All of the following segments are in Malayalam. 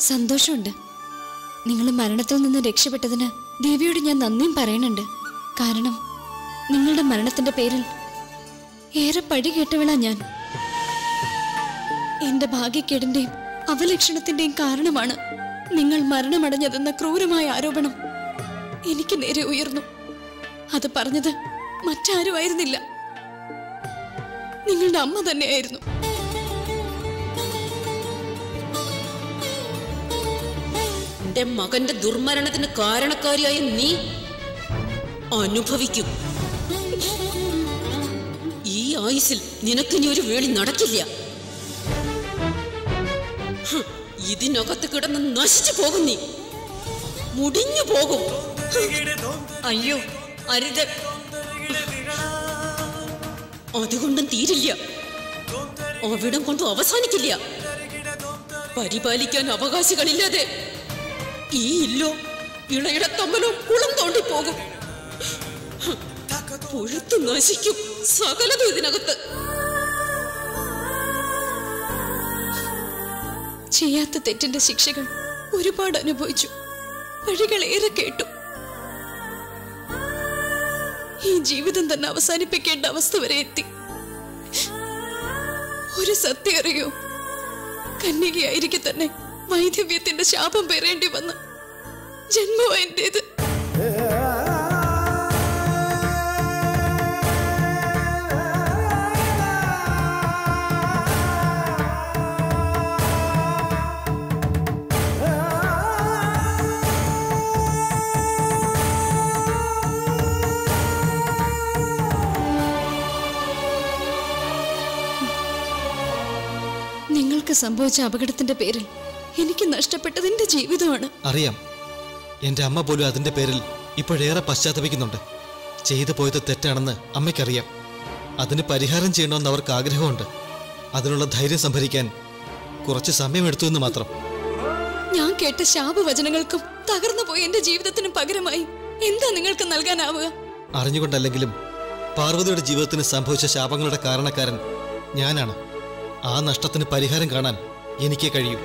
സന്തോഷമുണ്ട് നിങ്ങൾ മരണത്തിൽ നിന്ന് രക്ഷപ്പെട്ടതിന് ദേവിയോട് ഞാൻ നന്ദിയും പറയണുണ്ട് കാരണം നിങ്ങളുടെ മരണത്തിന്റെ പേരിൽ ഏറെ പടി കേട്ടവളാ ഞാൻ എന്റെ ഭാഗ്യക്കേടിന്റെയും അവലക്ഷണത്തിന്റെയും കാരണമാണ് നിങ്ങൾ മരണമടഞ്ഞതെന്ന ക്രൂരമായ ആരോപണം എനിക്ക് നേരെ ഉയർന്നു അത് പറഞ്ഞത് മറ്റാരുമായിരുന്നില്ല നിങ്ങളുടെ അമ്മ തന്നെയായിരുന്നു എന്റെ മകന്റെ ദുർമരണത്തിന് കാരണക്കാരിയായ നീ അനുഭവിക്കും ഈ ആയുസിൽ നിനക്കിനി ഒരു വേളി നടക്കില്ല ഹ്, ഇതിനകത്ത് കിടന്ന് നശിച്ചു പോകും നീ മുടിഞ്ഞു പോകും അയ്യോ അരുത് അതുകൊണ്ടും തീരില്ല അവിടം കൊണ്ടും അവസാനിക്കില്ല പരിപാലിക്കാൻ അവകാശികളില്ലാതെ ഈ ഇല്ലോ ഇളയിടത്തമ്മലോ കുളം തോണ്ടിപ്പോകും ഹ്, പുഴുത്തു നശിക്കും സകലതും ഇതിനകത്ത് ചെയ്യാത്ത തെറ്റിന്റെ ശിക്ഷകൾ ഒരുപാട് അനുഭവിച്ചു വഴികൾ ഏറെ കേട്ടു ഈ ജീവിതം തന്നെ അവസാനിപ്പിക്കേണ്ട അവസ്ഥ വരെ എത്തി ഒരു സത്യം അറിയോ കന്യകയായിരിക്കെ തന്നെ വൈധവ്യത്തിന്റെ ശാപം പേറേണ്ടി വന്ന ജന്മവും എന്റേത് നിങ്ങൾക്ക് സംഭവിച്ച അപകടത്തിന്റെ പേരിൽ എനിക്ക് നഷ്ടപ്പെട്ടത് എന്റെ ജീവിതമാണ് അറിയാം എൻ്റെ അമ്മ പോലും അതിൻ്റെ പേരിൽ ഇപ്പോഴേറെ പശ്ചാത്തപിക്കുന്നുണ്ട് ചെയ്തു പോയത് തെറ്റാണെന്ന് അമ്മയ്ക്കറിയാം അതിന് പരിഹാരം ചെയ്യണമെന്ന് അവർക്ക് ആഗ്രഹമുണ്ട് അതിനുള്ള ധൈര്യം സംഭരിക്കാൻ കുറച്ച് സമയമെടുത്തു എന്ന് മാത്രം ഞാൻ കേട്ട ശാപവചനങ്ങൾക്കും തകർന്നു പോയ എന്റെ ജീവിതത്തിനും പകരമായി എന്താ നിങ്ങൾക്ക് നൽകാനാവുക അറിഞ്ഞുകൊണ്ടല്ലെങ്കിലും പാർവതിയുടെ ജീവിതത്തിന് സംഭവിച്ച ശാപങ്ങളുടെ കാരണക്കാരൻ ഞാനാണ് ആ നഷ്ടത്തിന് പരിഹാരം കാണാൻ എനിക്കേ കഴിയൂ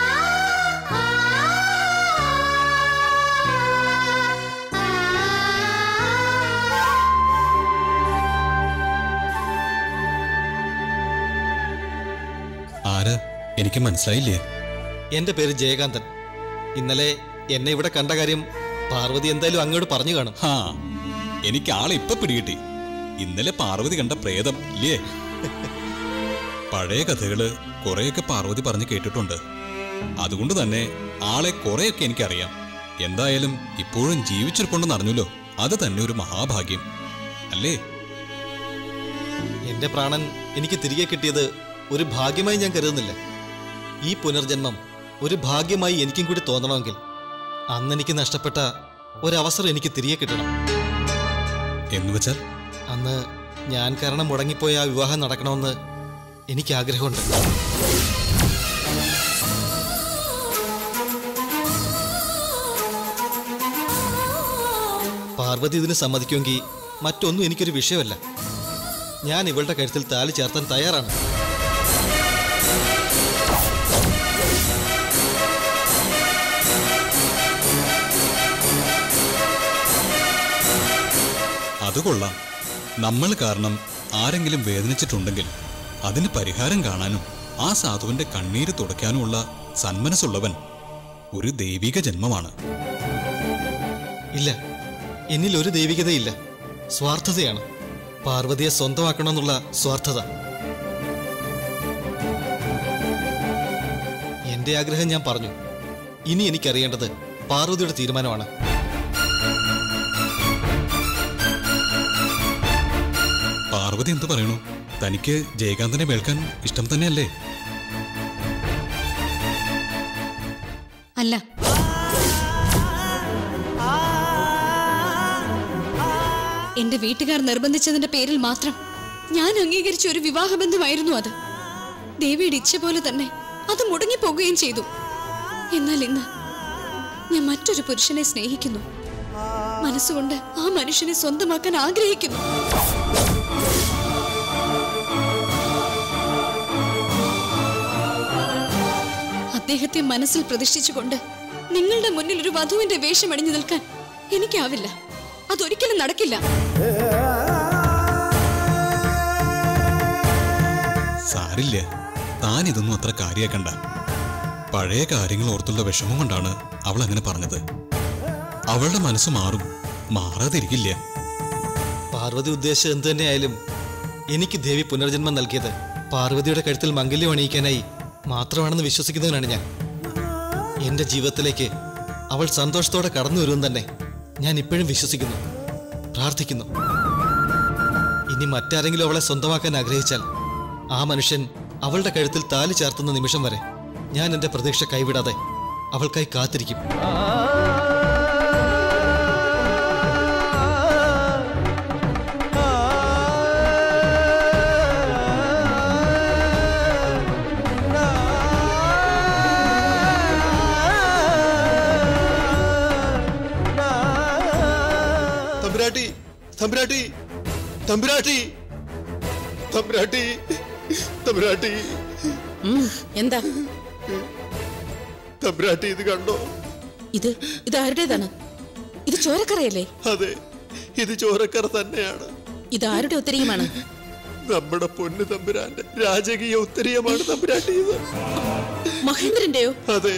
ആര് എനിക്ക് മനസ്സിലായില്ലേ എൻ്റെ പേര് ജയകാന്തൻ ഇന്നലെ എന്നെ ഇവിടെ കണ്ട കാര്യം പാർവതി എന്തായാലും അങ്ങോട്ട് പറഞ്ഞു കാണും ഹാ എനിക്ക് ആളെ ഇപ്പൊ പിടികിട്ടി ഇന്നലെ പാർവതി കണ്ട പ്രേതം ഇല്ലേ പഴയ കഥകള് കുറെയൊക്കെ പാർവതി പറഞ്ഞ് കേട്ടിട്ടുണ്ട് അതുകൊണ്ട് തന്നെ ആളെ കുറെയൊക്കെ എനിക്കറിയാം എന്തായാലും ഇപ്പോഴും ജീവിച്ചിരിപ്പുണ്ടെന്ന് അറിഞ്ഞല്ലോ അത് തന്നെ ഒരു മഹാഭാഗ്യം അല്ലേ എന്റെ പ്രാണൻ എനിക്ക് തിരികെ കിട്ടിയത് ഒരു ഭാഗ്യമായി ഞാൻ കരുതുന്നില്ല ഈ പുനർജന്മം ഒരു ഭാഗ്യമായി എനിക്കും കൂടി തോന്നണമെങ്കിൽ അന്ന് എനിക്ക് നഷ്ടപ്പെട്ട ഒരവസരം എനിക്ക് തിരികെ കിട്ടണം എന്ന് വെച്ചാൽ അന്ന് ഞാൻ കാരണം മുടങ്ങിപ്പോയ ആ വിവാഹം നടക്കണമെന്ന് എനിക്ക് ആഗ്രഹമുണ്ട് പാർവതി ഇതിന് സമ്മതിക്കുമെങ്കിൽ മറ്റൊന്നും എനിക്കൊരു വിഷയമല്ല ഞാൻ ഇവളുടെ കഴുത്തിൽ താലി ചേർത്താൻ തയ്യാറാണ് അത് കൊള്ളാം നമ്മൾ കാരണം ആരെങ്കിലും വേദനിച്ചിട്ടുണ്ടെങ്കിൽ അതിന് പരിഹാരം കാണാനും ആ സാധുവിന്റെ കണ്ണീര് തുടയ്ക്കാനുമുള്ള സന്മനസ്സുള്ളവൻ ഒരു ദൈവിക ജന്മമാണ് ഇല്ല എന്നിൽ ഒരു ദൈവികതയില്ല സ്വാർത്ഥതയാണ് പാർവതിയെ സ്വന്തമാക്കണമെന്നുള്ള സ്വാർത്ഥത എന്റെ ആഗ്രഹം ഞാൻ പറഞ്ഞു ഇനി എനിക്കറിയേണ്ടത് പാർവതിയുടെ തീരുമാനമാണ് പാർവതി എന്തു പറയണു തനിക്ക് ജയകാന്തനെ വേൾക്കാൻ ഇഷ്ടം തന്നെയല്ലേ അല്ല എന്റെ വീട്ടുകാർ നിർബന്ധിച്ചതിന്റെ പേരിൽ മാത്രം ഞാൻ അംഗീകരിച്ച ഒരു വിവാഹബന്ധമായിരുന്നു അത് ദേവിയുടെ ഇച്ഛ പോലെ തന്നെ അത് മുടങ്ങിപ്പോകുകയും ചെയ്തു എന്നാൽ ഇന്ന് ഞാൻ മറ്റൊരു പുരുഷനെ സ്നേഹിക്കുന്നു മനസ്സുകൊണ്ട് ആ മനുഷ്യനെ സ്വന്തമാക്കാൻ ആഗ്രഹിക്കുന്നു അദ്ദേഹത്തെ മനസ്സിൽ പ്രതിഷ്ഠിച്ചുകൊണ്ട് നിങ്ങളുടെ മുന്നിൽ ഒരു വധുവിന്റെ വേഷം അണിഞ്ഞു നിൽക്കാൻ എനിക്കാവില്ല അതൊരിക്കലും നടക്കില്ല സാരില്ല താൻ ഇതൊന്നും അത്ര കാര്യാക്കണ്ട പഴയ കാര്യങ്ങൾ ഓർത്തുള്ള വിഷമം കൊണ്ടാണ് അവൾ അങ്ങനെ പറഞ്ഞത് അവളുടെ മനസ്സ് മാറും മാറാതിരിക്കില്ല പാർവതി ഉദ്ദേശം എന്തു തന്നെയായാലും എനിക്ക് ദേവി പുനർജന്മം നൽകിയത് പാർവതിയുടെ കഴുത്തിൽ മംഗല്യം അണിയിക്കാനായി മാത്രമാണെന്ന് വിശ്വസിക്കുന്നവനാണ് ഞാൻ എന്റെ ജീവിതത്തിലേക്ക് അവൾ സന്തോഷത്തോടെ കടന്നു വരുമെന്ന് തന്നെ ഞാൻ ഇപ്പോഴും വിശ്വസിക്കുന്നു പ്രാർത്ഥിക്കുന്നു ഇനി മറ്റാരെങ്കിലും അവളെ സ്വന്തമാക്കാൻ ആഗ്രഹിച്ചാൽ ആ മനുഷ്യൻ അവളുടെ കഴുത്തിൽ താലി ചേർത്തുന്ന നിമിഷം വരെ ഞാൻ എന്റെ പ്രതീക്ഷ കൈവിടാതെ അവൾക്കായി കാത്തിരിക്കും തമ്പുരാട്ടി തമ്പുരാട്ടി തമ്പുരാട്ടി തമ്പുരാട്ടി തമ്പുരാട്ടി ഉം, എന്താ തമ്പുരാട്ടി ഇത് കണ്ടോ ഇത് ഇത് ആരുടേതാണ് ഇത് ചോരക്കറയല്ലേ അതെ ഇത് ചോരക്കറ തന്നെയാണ് ഇത് ആരുടെ ഉത്തരീയമാണ് നമ്മുടെ പൊന്നു തമ്പുരാന്റെ രാജകീയ ഉത്തരീയമാണ് തമ്പുരാട്ടി ഇത് മഹേന്ദ്രന്റെയോ അതെ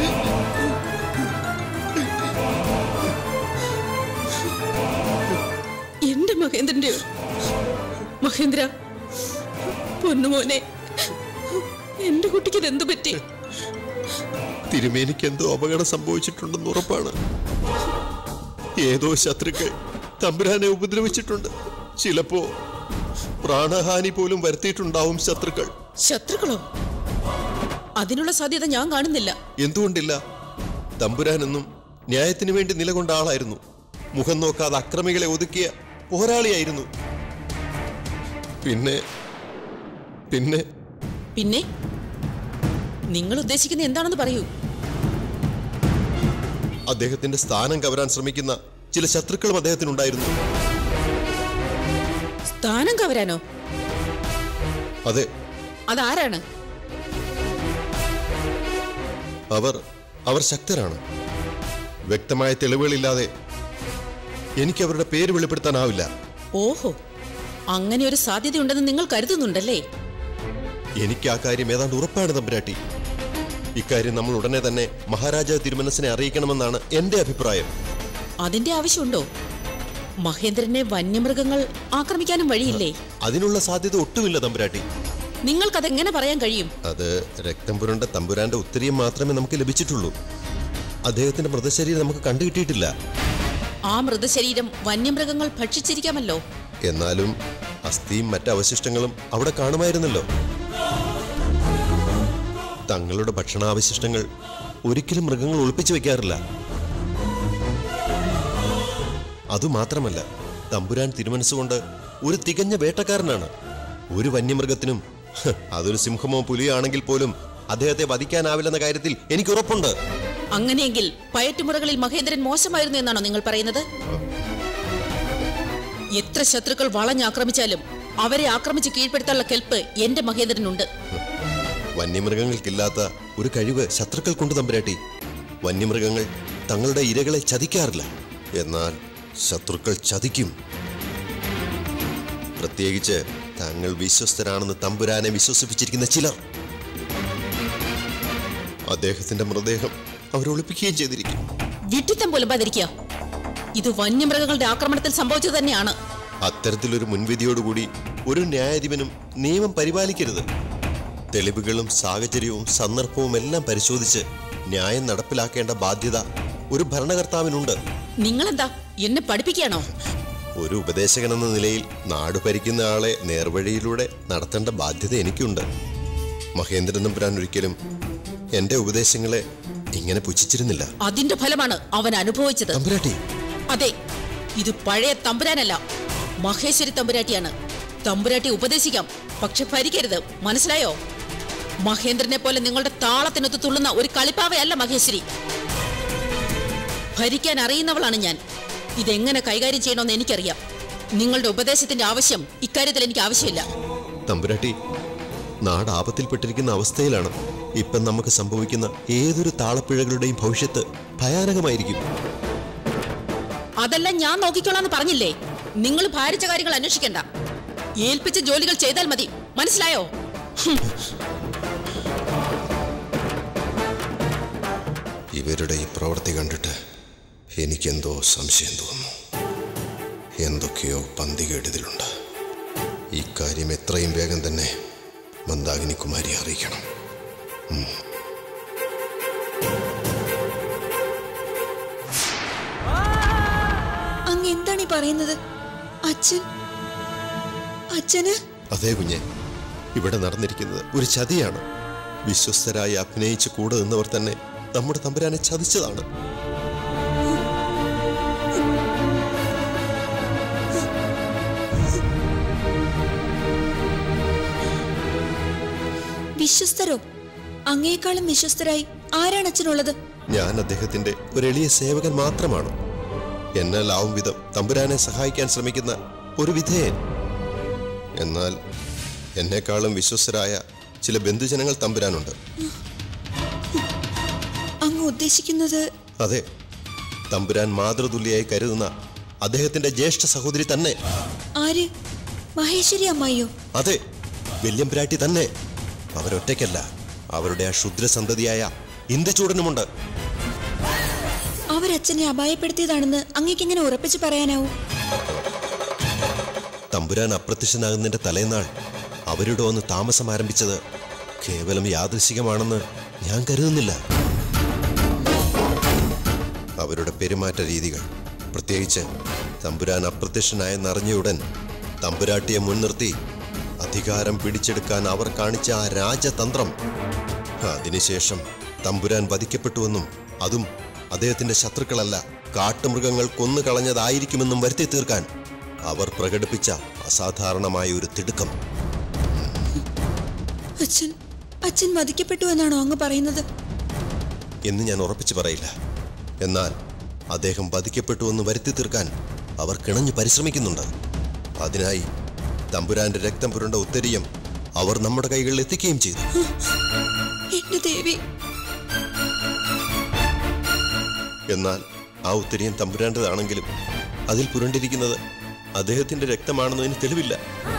എന്റെ മഹേന്ദ്രന്റെയോ മഹേന്ദ്ര പൊന്നുമോനെ എന്റെ കുട്ടിക്ക് ഇതെന്തു പറ്റി തിരുമേനിക്ക് എന്തോ അപകടം സംഭവിച്ചിട്ടുണ്ടെന്ന് ഉറപ്പാണ് ഏതോ ശത്രുക്കൾ തമ്പുരാനെ ഉപദ്രവിച്ചിട്ടുണ്ട് ചിലപ്പോ പ്രാണഹാനി പോലും വരുത്തിയിട്ടുണ്ടാവും ശത്രുക്കൾ ശത്രുക്കളോ അതിനുള്ള സാധ്യത ഞാൻ കാണുന്നില്ല എന്തുകൊണ്ടില്ല തമ്പുരാനെന്നും ന്യായത്തിനു വേണ്ടി നിലകൊണ്ട ആളായിരുന്നു മുഖം നോക്കാതെ അക്രമികളെ ഒതുക്കിയ പോരാളിയായിരുന്നു പിന്നെ പിന്നെ പിന്നെ നിങ്ങൾ ഉദ്ദേശിക്കുന്ന എന്താണെന്ന് പറയൂ അദ്ദേഹത്തിന്റെ സ്ഥാനം കവരാൻ ശ്രമിക്കുന്ന ചില ശത്രുക്കളും അദ്ദേഹത്തിനുണ്ടായിരുന്നു സ്ഥാനം കവരാനോ അതെ അതാരാണ് അവർ അവർ ശക്തരാണ് വ്യക്തമായ തെളിവുകളില്ലാതെ എനിക്ക് അവരുടെ പേര് വെളിപ്പെടുത്താനാവില്ല ഓഹോ അങ്ങനെ ഒരു സാധ്യതയുണ്ടെന്ന് നിങ്ങൾ കരുതുന്നുണ്ടല്ലേ എനിക്ക് ആ കാര്യം ഏതാണ്ട് ഉറപ്പാണ് തമ്പുരാട്ടി ഇക്കാര്യം നമ്മൾ ഉടനെ തന്നെ മഹാരാജ തിരുമനസിനെ അറിയിക്കണമെന്നാണ് എന്റെ അഭിപ്രായം അതിന്റെ ആവശ്യമുണ്ടോ മഹേന്ദ്രനെ വന്യമൃഗങ്ങൾ ആക്രമിക്കാനും വഴിയില്ലേ അതിനുള്ള സാധ്യത ഒട്ടുമില്ല തമ്പുരാട്ടി നിങ്ങൾക്കതെങ്ങനെ പറയാൻ കഴിയും അത് രക്തം പുരണ്ട തമ്പുരാന്റെ ഉത്തരീയം മാത്രമേ നമുക്ക് ലഭിച്ചിട്ടുള്ളൂ അദ്ദേഹത്തിന്റെ മൃതശരീരം നമുക്ക് കണ്ടുകിട്ടിയിട്ടില്ല ആ മൃതശരീരം വന്യമൃഗങ്ങൾ ഭക്ഷിച്ചിരിക്കാമല്ലോ എന്നാലും അസ്ഥിയും മറ്റ് അവശിഷ്ടങ്ങളും അവിടെ കാണുമായിരുന്നല്ലോ തങ്ങളുടെ ഭക്ഷണാവശിഷ്ടങ്ങൾ ഒരിക്കലും മൃഗങ്ങൾ ഒളിപ്പിച്ചു വെക്കാറില്ല അതുമാത്രമല്ല തമ്പുരാൻ തിരുമനസ്സുകൊണ്ട് ഒരു തികഞ്ഞ വേട്ടക്കാരനാണ് ഒരു വന്യമൃഗത്തിനും ഹ്, അതൊരു സിംഹമോ പുലിയോ ആണെങ്കിൽ പോലും അദ്ദേഹത്തെ വധിക്കാനാവില്ലെന്ന കാര്യത്തിൽ എനിക്ക് ഉറപ്പുണ്ട് അങ്ങനെയെങ്കിൽ പയറ്റുമുറകളിൽ മഹേന്ദ്രൻ മോശമായിരുന്നു എന്നാണോ നിങ്ങൾ പറയുന്നത് എത്ര ശത്രുക്കൾ വളഞ്ഞാക്രമിച്ചാലും അവരെ ആക്രമിച്ച് കീഴ്പ്പെടുത്താനുള്ള കെൽപ്പ് എന്റെ മഹേന്ദ്രനുണ്ട് വന്യമൃഗങ്ങൾക്കില്ലാത്ത ഒരു കഴിവ് ശത്രുക്കൾക്കുണ്ട് തമ്പുരാട്ടി വന്യമൃഗങ്ങൾ തങ്ങളുടെ ഇരകളെ ചതിക്കാറില്ല എന്നാൽ ശത്രുക്കൾ ചതിക്കും പ്രത്യേകിച്ച് തങ്ങൾ വിശ്വസ്തരാണെന്ന് തമ്പുരാനെ വിശ്വസിപ്പിച്ചിരിക്കുന്ന ചിലർ അദ്ദേഹത്തിന്റെ മൃതദേഹം അവർ ഒളിപ്പിക്കുകയും ചെയ്തിരിക്കും വിട്ടിത്തം പോലും പതിരിക്കുക ഇത് വന്യമൃഗങ്ങളുടെ ആക്രമണത്തിൽ സംഭവിച്ചത് തന്നെയാണ് അത്തരത്തിലൊരു മുൻവിധിയോടുകൂടി ഒരു ന്യായാധിപനും നിയമം പരിപാലിക്കരുത് തെളിവുകളും സാഹചര്യവും സന്ദർഭവും എല്ലാം പരിശോധിച്ച് ന്യായം നടപ്പിലാക്കേണ്ട ബാധ്യത ഒരു ഭരണകർത്താവിനുണ്ട് നിങ്ങളെന്താ എന്നെ പഠിപ്പിക്കുകയാണോ ഒരു ഉപദേശകൻ എന്ന നിലയിൽ നാട് ഭരിക്കുന്ന ആളെ നേർവഴിയിലൂടെ നടത്തേണ്ട ബാധ്യത എനിക്കുണ്ട് മഹേന്ദ്രൻ തമ്പുരാൻ ഒരിക്കലും എന്റെ ഉപദേശങ്ങളെ ഇങ്ങനെ പുച്ഛിച്ചിരുന്നില്ല അതിന്റെ ഫലമാണ് അവൻ അനുഭവിച്ചത് തമ്പുരാട്ടി അതെ ഇത് പഴയ തമ്പുരാനല്ല മഹേശ്വരി തമ്പുരാട്ടിയാണ് തമ്പുരാട്ടി ഉപദേശിക്കാം പക്ഷെ ഭരിക്കരുത് മനസ്സിലായോ മഹേന്ദ്രനെ പോലെ നിങ്ങളുടെ താളത്തിനൊത്ത് തുള്ളുന്ന ഒരു കളിപ്പാവയല്ല മഹേശ്വരി ഭരിക്കാൻ അറിയുന്നവളാണ് ഞാൻ ഇതെങ്ങനെ കൈകാര്യം ചെയ്യണമെന്ന് എനിക്കറിയാം നിങ്ങളുടെ ഉപദേശത്തിന്റെ ആവശ്യം ഇക്കാര്യത്തിൽ എനിക്ക് ആവശ്യമില്ല തമ്പുരാട്ടി നാട് ആപത്തിൽപ്പെട്ടിരിക്കുന്ന അവസ്ഥയിലാണ് ഇപ്പം നമുക്ക് സംഭവിക്കുന്ന ഏതൊരു താളപ്പിഴകളുടെയും ഭവിഷ്യത്ത് ഭയാനകമായിരിക്കും അതെല്ലാം ഞാൻ നോക്കിക്കോളാന്ന് പറഞ്ഞില്ലേ നിങ്ങൾ ഭാരിച്ച കാര്യങ്ങൾ അന്വേഷിക്കണ്ട ഏൽപ്പിച്ച ജോലികൾ ചെയ്താൽ മതി മനസ്സിലായോ ഇവരുടെ ഈ പ്രവൃത്തി കണ്ടിട്ട് എനിക്കെന്തോ സംശയം തോന്നുന്നു എന്തൊക്കെയോ പന്തികേട് ഇതിലുണ്ട് ഇക്കാര്യം എത്രയും വേഗം തന്നെ മന്ദാകിനി കുമാരി അറിയിക്കണം അങ്ങ് എന്താണ് ഈ പറയുന്നത് അച്ഛൻ അച്ഛന് അതേ കുഞ്ഞെ ഇവിടെ നടന്നിരിക്കുന്നത് ഒരു ചതിയാണ് വിശ്വസ്തരായി അഭിനയിച്ച് കൂടെ നിന്നവർ തന്നെ നമ്മുടെ തമ്പുരാനെ ചതിച്ചതാണ് വിശ്വസ്തരോ അങ്ങേക്കാളും വിശ്വസ്തരായി ആരാണ് അച്ഛനുള്ളത് ഞാൻ അദ്ദേഹത്തിന്റെ ഒരു എളിയ സേവകൻ മാത്രമാണ് എന്നാലാവും വിധം തമ്പുരാനെ സഹായിക്കാൻ ശ്രമിക്കുന്ന ഒരു വിധേയൻ എന്നാൽ എന്നെക്കാളും വിശ്വസ്തരായ ചില ബന്ധുജനങ്ങൾ തമ്പുരാനുണ്ട് അങ്ങ് ഉദ്ദേശിക്കുന്നത് അതെ തമ്പുരാൻ മാതൃതുല്യായി കരുതുന്ന അദ്ദേഹത്തിന്റെ ജ്യേഷ്ഠ സഹോദരി തന്നെ ആര് മഹേശ്വരി അമ്മായിയോ അതെ വല്യംപുരാട്ടി തന്നെ അവരൊറ്റയ്ക്കല്ല അവരുടെ ആ ക്ഷുദ്രസന്തതിയായ ഇന്ദുചൂടനുമുണ്ട് അവരച്ഛനെ അപായപ്പെടുത്തിയതാണെന്ന് അങ്ങേക്ക് എങ്ങനെ ഉറപ്പിച്ചു പറയാനാവും തമ്പുരാൻ അപ്രത്യക്ഷനാകുന്നതിന്റെ തലേനാൾ അവരുടെ വന്ന് താമസം ആരംഭിച്ചത് കേവലം യാദൃശികമാണെന്ന് ഞാൻ കരുതുന്നില്ല അവരുടെ പെരുമാറ്റ രീതികൾ പ്രത്യേകിച്ച് തമ്പുരാൻ അപ്രത്യക്ഷനായെന്നറിഞ്ഞയുടൻ തമ്പുരാട്ടിയെ മുൻനിർത്തി അധികാരം പിടിച്ചെടുക്കാൻ അവർ കാണിച്ച ആ രാജതന്ത്രം അതിനുശേഷം തമ്പുരാൻ വധിക്കപ്പെട്ടുവെന്നും അതും അദ്ദേഹത്തിന്റെ ശത്രുക്കളല്ല കാട്ടുമൃഗങ്ങൾ കൊന്നുകളഞ്ഞതായിരിക്കുമെന്നും വരുത്തി തീർക്കാൻ അവർ പ്രകടിപ്പിച്ച അസാധാരണമായ ഒരു തിടുക്കം അച്ഛൻ അച്ഛൻ വധിക്കപ്പെട്ടു എന്നാണോ അങ്ങ് പറയുന്നത് എന്ന് ഞാൻ ഉറപ്പിച്ചു പറയില്ല എന്നാൽ അദ്ദേഹം വധിക്കപ്പെട്ടുവെന്ന് വരുത്തി തീർക്കാൻ അവർ കിണഞ്ഞു പരിശ്രമിക്കുന്നുണ്ട് അതിനായി തമ്പുരാന്റെ രക്തം പുരണ്ട ഉത്തരീയം അവർ നമ്മുടെ കൈകളിൽ എത്തിക്കുകയും ചെയ്തു എന്റെ ദേവി എന്നാൽ ആ ഉത്തരീയം തമ്പുരാന്റേതാണെങ്കിലും അതിൽ പുരണ്ടിരിക്കുന്നത് അദ്ദേഹത്തിന്റെ രക്തമാണെന്നതിന് തെളിവില്ല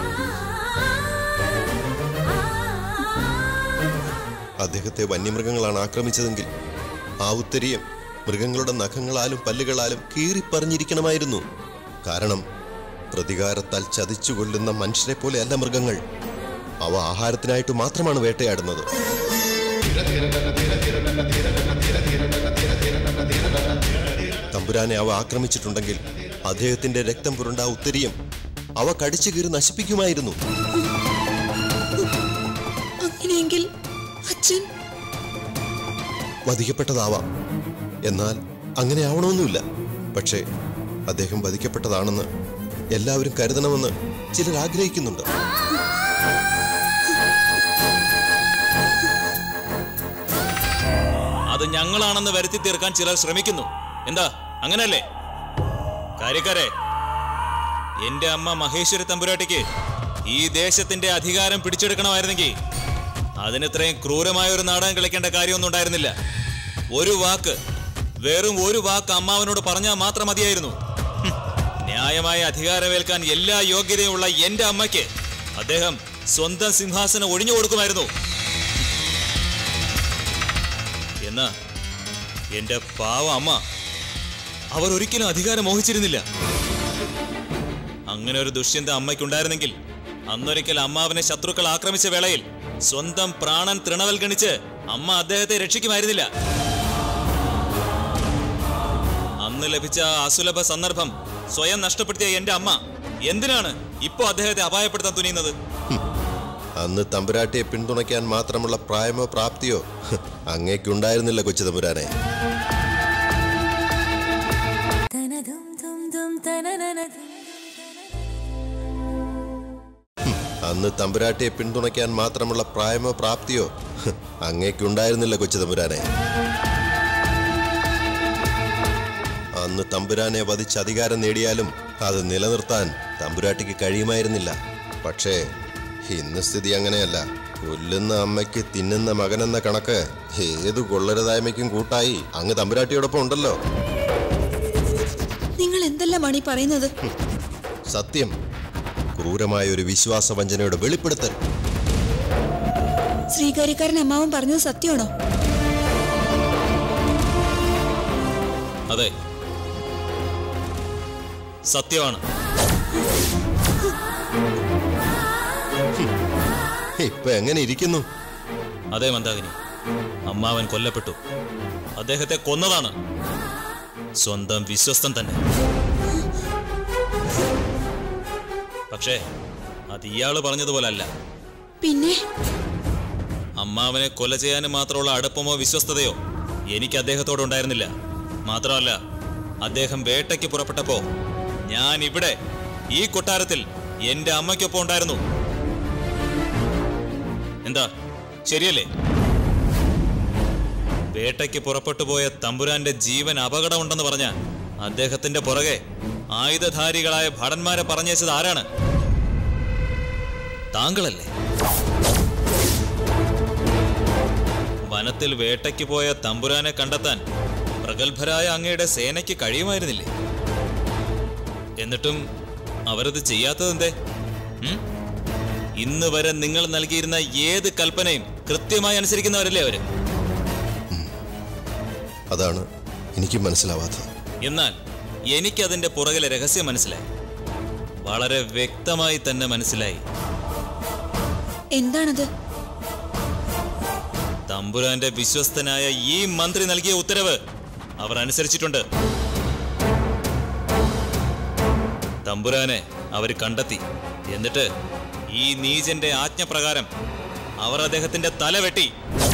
അദ്ദേഹത്തെ വന്യമൃഗങ്ങളാണ് ആക്രമിച്ചതെങ്കിൽ ആ ഉത്തരീയം മൃഗങ്ങളുടെ നഖങ്ങളാലും പല്ലുകളാലും കീറിപ്പറിഞ്ഞിരിക്കണമായിരുന്നു കാരണം പ്രതികാരത്താൽ ചതിച്ചു കൊല്ലുന്ന മനുഷ്യരെ പോലെയല്ല മൃഗങ്ങൾ അവ ആഹാരത്തിനായിട്ട് മാത്രമാണ് വേട്ടയാടുന്നത് തമ്പുരാനെ അവ ആക്രമിച്ചിട്ടുണ്ടെങ്കിൽ അദ്ദേഹത്തിന്റെ രക്തം പുരണ്ട ആ ഉത്തരീയം അവ കടിച്ചു കീറി നശിപ്പിക്കുമായിരുന്നു അങ്ങനെയെങ്കിൽ അച്ഛൻ വധിക്കപ്പെട്ടതാവാം എന്നാൽ അങ്ങനെ ആവണമെന്നുമില്ല പക്ഷേ അദ്ദേഹം വധിക്കപ്പെട്ടതാണെന്ന് എല്ലാവരും കരുതണമെന്ന് ചിലർ ആഗ്രഹിക്കുന്നുണ്ട് അത് ഞങ്ങളാണെന്ന് വരുത്തി തീർക്കാൻ ചിലർ ശ്രമിക്കുന്നു എന്താ അങ്ങനല്ലേ കാര്യക്കാരെ എന്റെ അമ്മ മഹേശ്വരി തമ്പുരാട്ടിക്ക് ഈ ദേശത്തിന്റെ അധികാരം പിടിച്ചെടുക്കണമായിരുന്നെങ്കിൽ അതിനിത്രയും ക്രൂരമായ ഒരു നാടകം കളിക്കേണ്ട കാര്യമൊന്നും ഉണ്ടായിരുന്നില്ല ഒരു വാക്ക് വെറും ഒരു വാക്ക് അമ്മാവനോട് പറഞ്ഞാൽ മാത്രം മതിയായിരുന്നു ഹും. ന്യായമായ അധികാരമേൽക്കാൻ എല്ലാ യോഗ്യതയുമുള്ള എന്റെ അമ്മയ്ക്ക് അദ്ദേഹം സ്വന്തം സിംഹാസനം ഒഴിഞ്ഞു കൊടുക്കുമായിരുന്നു എന്നാ എന്റെ പാവ അമ്മ അവർ ഒരിക്കലും അധികാരം മോഹിച്ചിരുന്നില്ല അങ്ങനെ ഒരു ദുഷ്യന്ത അമ്മയ്ക്കുണ്ടായിരുന്നെങ്കിൽ അന്നൊരിക്കൽ അമ്മാവനെ ശത്രുക്കൾ ആക്രമിച്ച വേളയിൽ സ്വന്തം പ്രാണൻ തൃണവൽഗണിച്ച് അമ്മ അദ്ദേഹത്തെ രക്ഷിക്കുമായിരുന്നില്ല അന്ന് ലഭിച്ച ആ അസുലഭ സന്ദർഭം സ്വയം നഷ്ടപ്പെടുത്തിയ എന്റെ അമ്മ എന്തിനാണ് ഇപ്പോ അദ്ദേഹത്തെ അപായപ്പെടുത്താൻ തുനിയുന്നത് അന്ന് തമ്പുരാട്ടിയെ പിന്തുണയ്ക്കാൻ മാത്രമുള്ള പ്രായമോ പ്രാപ്തിയോ ഹ്, അങ്ങേക്കുണ്ടായിരുന്നില്ല കൊച്ചു തമ്പുരാനെ അന്ന് തമ്പുരാട്ടിയെ പിന്തുണയ്ക്കാൻ മാത്രമുള്ള പ്രായമോ പ്രാപ്തിയോ ഹ്, അങ്ങേക്കുണ്ടായിരുന്നില്ല കൊച്ചു തമ്പുരാനെ അന്ന് തമ്പുരാനെ വധിച്ച് അധികാരം നേടിയാലും അത് നിലനിർത്താൻ തമ്പുരാട്ടിക്ക് കഴിയുമായിരുന്നില്ല പക്ഷേ ഇന്ന് സ്ഥിതി അങ്ങനെയല്ല കൊല്ലുന്ന അമ്മയ്ക്ക് തിന്നുന്ന മകനെന്ന കണക്ക് ഏത് കൊള്ളരുതായ്മയ്ക്കും കൂട്ടായി അങ്ങ് തമ്പുരാട്ടിയോടൊപ്പം ഉണ്ടല്ലോ നിങ്ങൾ എന്തെല്ലാമാണ് ഈ പറയുന്നത് സത്യം ക്രൂരമായ ഒരു വിശ്വാസവഞ്ചനയുടെ വെളിപ്പെടുത്തൽ ശ്രീകാര്യക്കാരൻ അമ്മാവൻ പറഞ്ഞത് സത്യമാണോ അതെ സത്യമാണ് ഇപ്പൊ എങ്ങനെ ഇരിക്കുന്നു അതെ മന്ദാകിനി അമ്മാവൻ കൊല്ലപ്പെട്ടു അദ്ദേഹത്തെ കൊന്നതാണ് സ്വന്തം വിശ്വസ്തൻ തന്നെ പക്ഷേ അത് ഇയാള് പറഞ്ഞതുപോലെ അല്ല പിന്നെ അമ്മാവനെ കൊല ചെയ്യാൻ മാത്രമുള്ള അടുപ്പമോ വിശ്വസ്തതയോ എനിക്ക് അദ്ദേഹത്തോട് ഉണ്ടായിരുന്നില്ല മാത്രമല്ല അദ്ദേഹം വേട്ടയ്ക്ക് പുറപ്പെട്ടപ്പോ ഞാൻ ഇവിടെ ഈ കൊട്ടാരത്തിൽ എന്റെ അമ്മയ്ക്കൊപ്പം ഉണ്ടായിരുന്നു എന്താ ശരിയല്ലേ വേട്ടയ്ക്ക് പുറപ്പെട്ടു പോയ തമ്പുരാന്റെ ജീവൻ അപകടമുണ്ടെന്ന് പറഞ്ഞ അദ്ദേഹത്തിന്റെ പുറകെ ആയുധധാരികളായ ഭടന്മാരെ പറഞ്ഞയച്ചത് ആരാണ് താങ്കളല്ലേ വനത്തിൽ വേട്ടയ്ക്ക് പോയ തമ്പുരാനെ കണ്ടെത്താൻ പ്രഗത്ഭരായ അങ്ങയുടെ സേനയ്ക്ക് കഴിയുമായിരുന്നില്ലേ എന്നിട്ടും അവരത് ചെയ്യാത്തതെന്തേ ഉം? ഇന്ന് വരെ നിങ്ങൾ നൽകിയിരുന്ന ഏത് കൽപ്പനയും കൃത്യമായി അനുസരിക്കുന്നവരല്ലേ അവര് അതാണ് എനിക്കും മനസ്സിലാവാത്തത് എന്നാൽ എനിക്കതിന്റെ പുറകിലെ രഹസ്യം മനസ്സിലായി വളരെ വ്യക്തമായി തന്നെ മനസ്സിലായി എന്താണത് തമ്പുരാന്റെ വിശ്വസ്തനായ ഈ മന്ത്രി നൽകിയ ഉത്തരവ് അവർ അനുസരിച്ചിട്ടുണ്ട് തമ്പുരാനെ അവർ കണ്ടെത്തി എന്നിട്ട് ഈ നീചന്റെ ആജ്ഞപ്രകാരം അവർ അദ്ദേഹത്തിന്റെ തല വെട്ടി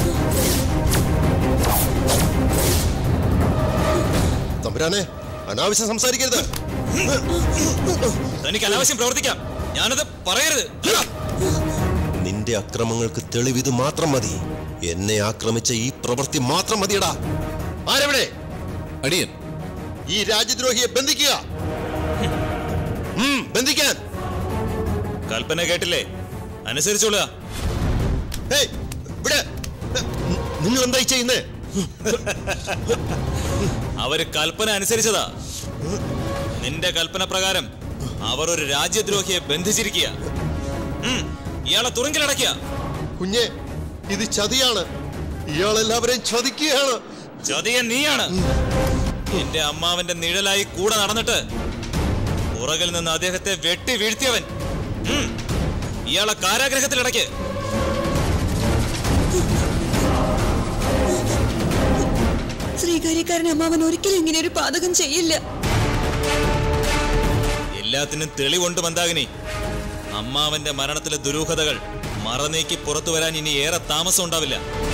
തമ്പുരാനെ അനാവശ്യം സംസാരിക്കരുത് തനിക്ക് അനാവശ്യം പ്രവർത്തിക്കാം ഞാനത് പറയരുത് നിന്റെ അക്രമങ്ങൾക്ക് തെളിവിത് മാത്രം മതി എന്നെ ആക്രമിച്ച ഈ പ്രവൃത്തി മാത്രം മതിയടാ ആരെവിടെ അടിയൻ ഈ രാജ്യദ്രോഹിയെ ബന്ധിക്കുക ഉം, ബന്ധിക്കാൻ കൽപ്പന കേട്ടില്ലേ അനുസരിച്ചോളുക ഹേയ്, ഇവിടെ നിങ്ങൾ എന്തായി ചെയ്യുന്നേ അവര് കൽപ്പന അനുസരിച്ചതാ നിന്റെ കൽപ്പന പ്രകാരം അവർ ഒരു രാജ്യദ്രോഹിയെ ബന്ധിച്ചിരിക്കുക ഉം, ഇയാളെ തുറങ്കിലടക്കുക കുഞ്ഞെ ഇത് ചതിയാണ് ഇയാൾ എല്ലാവരെയും ചതിക്കുകയാണ് ചതിയൻ നീയാണ് എന്റെ അമ്മാവന്റെ നിഴലായി കൂടെ നടന്നിട്ട് പുറകിൽ നിന്ന് അദ്ദേഹത്തെ വെട്ടി വീഴ്ത്തിയവൻ ഉം, ഇയാളെ കാരാഗ്രഹത്തിലടയ്ക്ക് ശ്രീകാര്യക്കാരൻ അമ്മാവൻ ഒരിക്കലും ഇങ്ങനെ ഒരു പാതകം ചെയ്യില്ല എല്ലാത്തിനും തെളിവുണ്ട് മന്ദാകിനി അമ്മാവന്റെ മരണത്തിലെ ദുരൂഹതകൾ മറനീക്കി പുറത്തു വരാൻ ഇനി ഏറെ താമസം ഉണ്ടാവില്ല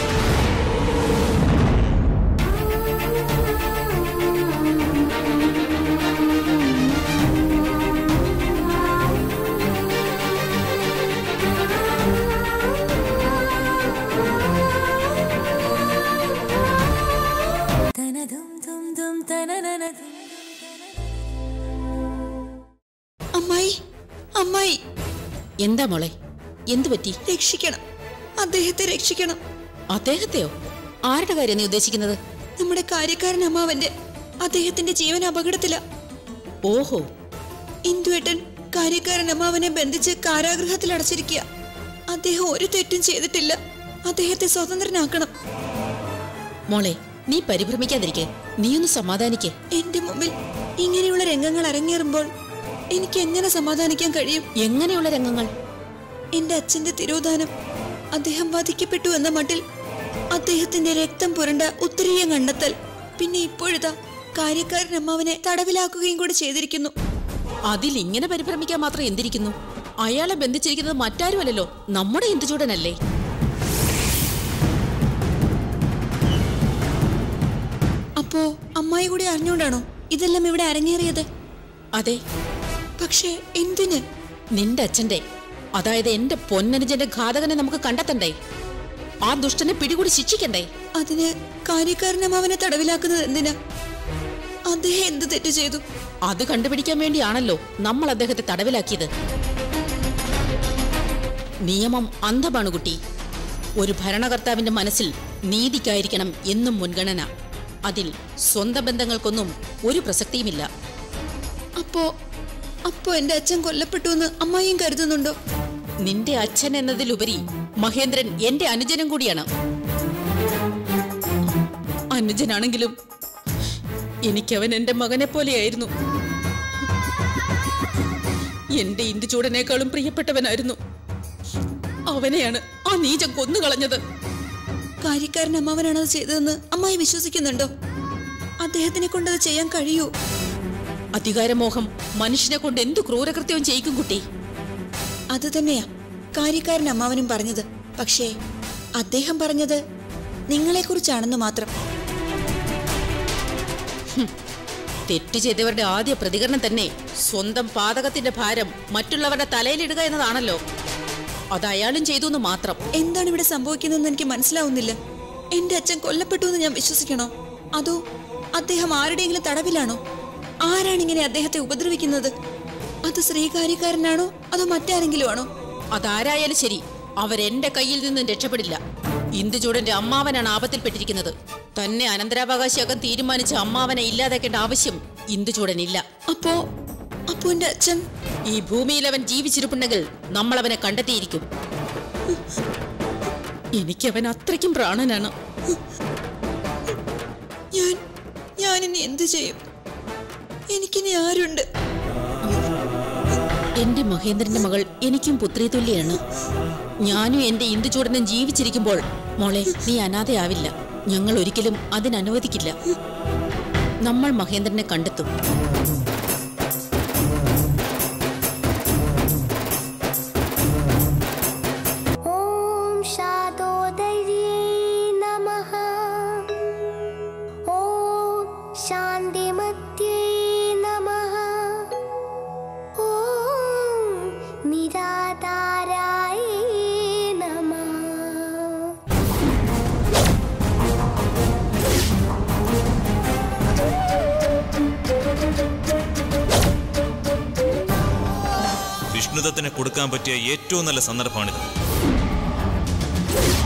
അമ്മായി അമ്മായി എന്താ മോളെ എന്തു പറ്റി രക്ഷിക്കണം അദ്ദേഹത്തെ രക്ഷിക്കണം അദ്ദേഹത്തെയോ ആരുടെ കാര്യം നീ ഉദ്ദേശിക്കുന്നത് നമ്മുടെ കാര്യക്കാരൻ അമ്മാവന്റെ അദ്ദേഹത്തിന്റെ ജീവൻ അപകടത്തില ഓഹോ ഇന്ദുവേട്ടൻ കാര്യക്കാരൻ അമ്മാവനെ ബന്ധിച്ച് കാരാഗൃഹത്തിൽ അടച്ചിരിക്കുക അദ്ദേഹം ഒരു തെറ്റും ചെയ്തിട്ടില്ല അദ്ദേഹത്തെ സ്വതന്ത്രനാക്കണം മോളെ നീ പരിഭ്രമിക്കാതിരിക്കെ നീയൊന്ന് സമാധാനിക്ക് എന്റെ മുമ്പിൽ ഇങ്ങനെയുള്ള രംഗങ്ങൾ അരങ്ങേറുമ്പോൾ എനിക്ക് എങ്ങനെ സമാധാനിക്കാൻ കഴിയും എങ്ങനെയുള്ള രംഗങ്ങൾ എന്റെ അച്ഛന്റെ തിരോധാനം അദ്ദേഹം വധിക്കപ്പെട്ടു എന്ന മട്ടിൽ അദ്ദേഹത്തിന്റെ രക്തം പുരണ്ട ഉത്തരീയം കണ്ടെത്തൽ പിന്നെ ഇപ്പോഴിതാ കാര്യക്കാരൻ അമ്മാവനെ തടവിലാക്കുകയും കൂടി ചെയ്തിരിക്കുന്നു അതിൽ ഇങ്ങനെ പരിഭ്രമിക്കാൻ മാത്രം എന്തിരിക്കുന്നു അയാളെ ബന്ധിച്ചിരിക്കുന്നത് മറ്റാരുമല്ലല്ലോ നമ്മുടെ ഇന്ദുചൂടനല്ലേ അപ്പോ അമ്മായി കൂടി അറിഞ്ഞുകൊണ്ടാണോ ഇതെല്ലാം ഇവിടെ അരങ്ങേറിയത് അതെ പക്ഷേ എന്തിന് നിന്റെ അച്ഛന്റെ അതായത് എന്റെ പൊന്നനുജന്റെ ഘാതകനെ നമുക്ക് കണ്ടെത്തണ്ടേ ആ ദുഷ്ടനെ പിടികൂടി ശിക്ഷിക്കണ്ടേ അതിന് കാര്യക്കാരൻ അമ്മാവനെ തടവിലാക്കുന്നത് എന്തിനാ അദ്ദേഹം എന്ത് തെറ്റ് ചെയ്തു അത് കണ്ടുപിടിക്കാൻ വേണ്ടിയാണല്ലോ നമ്മൾ അദ്ദേഹത്തെ തടവിലാക്കിയത് നിയമം അന്ധമാണ് കുട്ടി ഒരു ഭരണകർത്താവിന്റെ മനസ്സിൽ നീതിക്കായിരിക്കണം എന്നും മുൻഗണന അതിൽ സ്വന്തം ബന്ധങ്ങൾക്കൊന്നും ഒരു പ്രസക്തിയുമില്ല അപ്പോ അപ്പോ എന്റെ അച്ഛൻ കൊല്ലപ്പെട്ടു എന്ന് അമ്മായിയും കരുതുന്നുണ്ടോ നിന്റെ അച്ഛൻ എന്നതിലുപരി മഹേന്ദ്രൻ എന്റെ അനുജനും കൂടിയാണ് അനുജനാണെങ്കിലും എനിക്കവൻ എന്റെ മകനെ പോലെയായിരുന്നു എന്റെ ഇന്ദുചൂടനേക്കാളും പ്രിയപ്പെട്ടവനായിരുന്നു അവനെയാണ് ആ നീചം കൊന്നുകളഞ്ഞത് കാര്യക്കാരൻ അമ്മാവനാണ് അത് ചെയ്തതെന്ന് അമ്മായി വിശ്വസിക്കുന്നുണ്ടോ അദ്ദേഹത്തിനെ കൊണ്ടത് ചെയ്യാൻ കഴിയൂ അധികാരമോഹം മനുഷ്യനെ കൊണ്ട് എന്തു ക്രൂരകൃത്യവും ചെയ്യിക്കും കുട്ടി അത് തന്നെയാ കാര്യക്കാരൻ അമ്മാവനും പറഞ്ഞത് പക്ഷേ അദ്ദേഹം പറഞ്ഞത് നിങ്ങളെക്കുറിച്ചാണെന്ന് മാത്രം തെറ്റ് ചെയ്തവരുടെ ആദ്യ പ്രതികരണം തന്നെ സ്വന്തം പാതകത്തിന്റെ ഭാരം മറ്റുള്ളവരുടെ തലയിലിടുക എന്നതാണല്ലോ അത് അയാളും ചെയ്തു എന്ന് മാത്രം എന്താണ് ഇവിടെ സംഭവിക്കുന്നതെന്ന് എനിക്ക് മനസ്സിലാവുന്നില്ല എന്റെ അച്ഛൻ കൊല്ലപ്പെട്ടു എന്ന് ഞാൻ വിശ്വസിക്കണോ അതോ അദ്ദേഹം ആരുടെയെങ്കിലും തടവിലാണോ ആരാണ് ഇങ്ങനെ അദ്ദേഹത്തെ ഉപദ്രവിക്കുന്നത് അത് ശ്രീകാര്യക്കാരനാണോ അതോ മറ്റാരെങ്കിലും ആണോ അതാരായാലും ശരി അവരെന്റെ കയ്യിൽ നിന്നും രക്ഷപ്പെടില്ല ഇന്ദുചൂടന്റെ അമ്മാവനാണ് ആപത്തിൽപ്പെട്ടിരിക്കുന്നത് തന്നെ അനന്തരാവകാശിയാക്കാൻ തീരുമാനിച്ച അമ്മാവനെ ഇല്ലാതാക്കേണ്ട ആവശ്യം ഇന്ദുചൂടനില്ല അപ്പോ അപ്പോ എന്റെ അച്ഛൻ ഈ ഭൂമിയിൽ അവൻ ജീവിച്ചിരിപ്പുണ്ടെങ്കിൽ നമ്മൾ അവനെ കണ്ടെത്തിയിരിക്കും എനിക്കവൻ അത്രയ്ക്കും പ്രാണനാണ് ഞാൻ ഞാനിനി എന്തു ചെയ്യും എനിക്കിനി ആരുണ്ട് എന്റെ മഹേന്ദ്രന്റെ മകൾ എനിക്കും പുത്രി തുല്യാണ് ഞാനും എന്റെ ഇന്ദുചൂടനും ജീവിച്ചിരിക്കുമ്പോൾ മോളെ നീ അനാഥയാവില്ല ഞങ്ങൾ ഒരിക്കലും അതിനനുവദിക്കില്ല നമ്മൾ മഹേന്ദ്രനെ കണ്ടെത്തും ॐ शादोदर्ये नमः ॐ शान्तिमत्ये नमः ॐ निराधाराय नमः വിഷ്ണുദത്തിന് കൊടുക്കാൻ പറ്റിയ ഏറ്റവും നല്ല സന്ദർഭമാണിത്